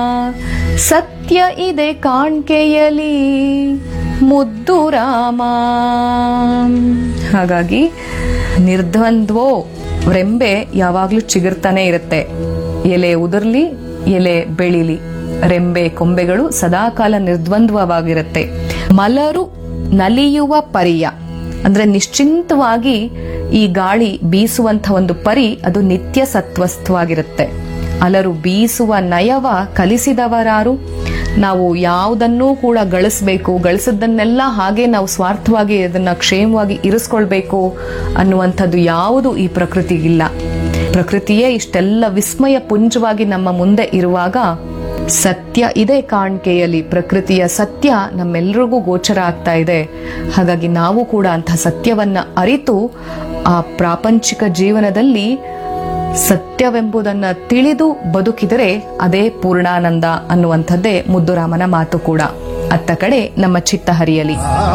ಸತ್ಯ ಇದೆ ಕಾಣ್ಕೆಯಲಿ ಮುದ್ದು ರಾಮ ಹಾಗಾಗಿ ನಿರ್ದ್ವಂದ್ವೋ ರೆಂಬೆ ಯಾವಾಗ್ಲೂ ಚಿಗುರ್ತಾನೆ ಇರುತ್ತೆ ಎಲೆ ಉದುರ್ಲಿ ಎಲೆ ಬೆಳಿಲಿ ರೆಂಬೆ ಕೊಂಬೆಗಳು ಸದಾಕಾಲ ನಿರ್ದ್ವಂದ್ವವಾಗಿರುತ್ತೆ ಮಲರು ನಲಿಯುವ ಪರಿಯ ಅಂದ್ರೆ ನಿಶ್ಚಿಂತವಾಗಿ ಈ ಗಾಳಿ ಬೀಸುವಂತ ಒಂದು ಪರಿ ಅದು ನಿತ್ಯ ಸತ್ವಸ್ಥವಾಗಿರುತ್ತೆ ಅಲರು ಬೀಸುವ ನಯವ ಕಲಿಸಿದವರಾರು ನಾವು ಯಾವುದನ್ನೂ ಕೂಡ ಗಳಿಸ್ಬೇಕು ಗಳಿಸಿದ್ದನ್ನೆಲ್ಲ ಹಾಗೆ ನಾವು ಸ್ವಾರ್ಥವಾಗಿ ಅದನ್ನ ಕ್ಷೇಮವಾಗಿ ಇರಿಸ್ಕೊಳ್ಬೇಕು ಅನ್ನುವಂಥದ್ದು ಯಾವುದು ಈ ಪ್ರಕೃತಿಗಿಲ್ಲ ಪ್ರಕೃತಿಯೇ ಇಷ್ಟೆಲ್ಲ ವಿಸ್ಮಯ ಪುಂಜವಾಗಿ ನಮ್ಮ ಮುಂದೆ ಇರುವಾಗ ಸತ್ಯ ಇದೆ ಕಾಣ್ಕೆಯಲ್ಲಿ ಪ್ರಕೃತಿಯ ಸತ್ಯ ನಮ್ಮೆಲ್ಲರಿಗೂ ಗೋಚರ ಆಗ್ತಾ ಇದೆ ಹಾಗಾಗಿ ನಾವು ಕೂಡ ಅಂತಹ ಸತ್ಯವನ್ನ ಅರಿತು ಆ ಪ್ರಾಪಂಚಿಕ ಜೀವನದಲ್ಲಿ ಸತ್ಯವೆಂಬುದನ್ನ ತಿಳಿದು ಬದುಕಿದರೆ ಅದೇ ಪೂರ್ಣಾನಂದ ಅನ್ನುವಂಥದ್ದೇ ಮುದ್ದುರಾಮನ ಮಾತು ಕೂಡ ಅತ್ತ ಕಡೆ ನಮ್ಮ ಚಿತ್ತ ಹರಿಯಲಿ